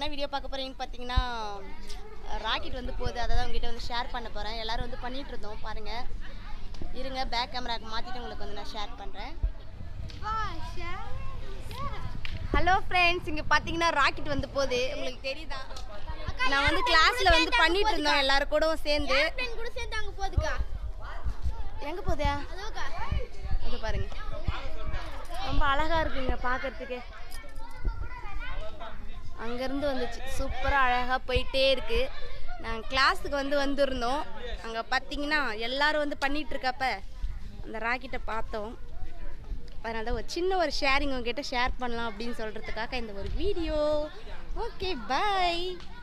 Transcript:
என்ன வீடியோ பார்க்க போகிறீங்கன்னு பார்த்தீங்கன்னா ராக்கெட் வந்து போகுது அதை தான் உங்ககிட்ட வந்து ஷேர் பண்ண போகிறேன் எல்லாரும் வந்து பண்ணிட்டு இருந்தோம் பாருங்கள் இருங்க பேக் கேமராக்கு மாற்றிட்டு உங்களுக்கு வந்து நான் ஷேர் பண்ணுறேன் ஹலோ ஃப்ரெண்ட்ஸ் இங்கே பார்த்தீங்கன்னா ராக்கெட் வந்து போகுது உங்களுக்கு தெரியுதா நான் வந்து கிளாஸில் வந்து பண்ணிட்டு இருந்தோம் எல்லாரும் கூடவும் சேர்ந்து ஏர்பிளேன் கூட சேர்த்து அங்க போகுதுக்கா எங்கே போகுதா அதோக்கா அது பாருங்க ரொம்ப அழகா இருக்குங்க பார்க்கறதுக்கு அங்கேருந்து வந்துச்சு சூப்பராக அழகாக போயிட்டே இருக்கு நாங்கள் கிளாஸுக்கு வந்து வந்திருந்தோம் அங்கே பார்த்தீங்கன்னா எல்லாரும் வந்து பண்ணிட்டு இருக்கப்ப அந்த ராக்கெட்டை பார்த்தோம் அதனால தான் ஒரு சின்ன ஒரு ஷேரிங் உங்ககிட்ட ஷேர் பண்ணலாம் அப்படின்னு சொல்கிறதுக்காக இந்த ஒரு வீடியோ ஓகே பை